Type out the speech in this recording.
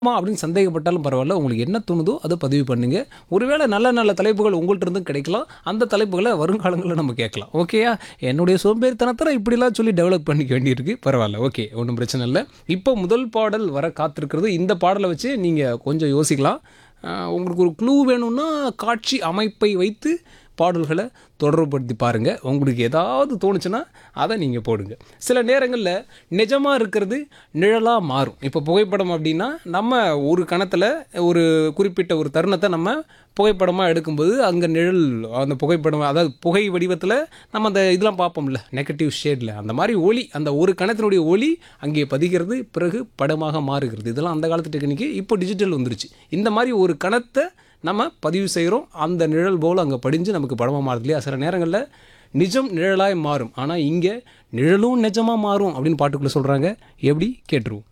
ஆமா அப்படின்னு சந்தேகப்பட்டாலும் பரவாயில்ல உங்களுக்கு என்ன தோணுதோ அதை பதிவு பண்ணுங்க ஒருவேளை நல்ல நல்ல தலைப்புகள் உங்கள்ட்ட இருந்தும் கிடைக்கலாம் அந்த தலைப்புகளை வருங்காலங்களில் நம்ம கேட்கலாம் ஓகேயா என்னுடைய சோம்பேறித்தனத்தை இப்படிலாம் சொல்லி டெவலப் பண்ணிக்க வேண்டியிருக்கு பரவாயில்ல ஓகே ஒன்றும் பிரச்சனை இல்லை இப்போ முதல் பாடல் வர காத்திருக்கிறது இந்த பாடலை வச்சு நீங்கள் கொஞ்சம் யோசிக்கலாம் ஆஹ் உங்களுக்கு ஒரு க்ளூ வேணும்னா காட்சி அமைப்பை வைத்து பாடல்களை தொடர்புபடுத்தி பாருங்கள் உங்களுக்கு ஏதாவது தோணுச்சுன்னா அதை நீங்கள் போடுங்க சில நேரங்களில் நிஜமாக இருக்கிறது நிழலாக மாறும் இப்போ புகைப்படம் அப்படின்னா நம்ம ஒரு கணத்தில் ஒரு குறிப்பிட்ட ஒரு தருணத்தை நம்ம புகைப்படமாக எடுக்கும்போது அங்கே நிழல் அந்த புகைப்படம் அதாவது புகை வடிவத்தில் நம்ம அந்த இதெல்லாம் பார்ப்போம்ல நெகட்டிவ் ஷேடில் அந்த மாதிரி ஒளி அந்த ஒரு கணத்தினுடைய ஒளி அங்கே பதிகிறது பிறகு படமாக மாறுகிறது இதெல்லாம் அந்த காலத்து டெக்னிக்கு இப்போ டிஜிட்டல் வந்துருச்சு இந்த மாதிரி ஒரு கணத்தை நம்ம பதிவு செய்கிறோம் அந்த நிழல் போல் அங்கே படிஞ்சு நமக்கு படமாக மாறுது இல்லையா சில நேரங்களில் நிஜம் நிழலாய் மாறும் ஆனால் இங்கே நிழலும் நிஜமாக மாறும் அப்படின்னு பாட்டுக்குள்ளே சொல்கிறாங்க எப்படி கேட்டுருவோம்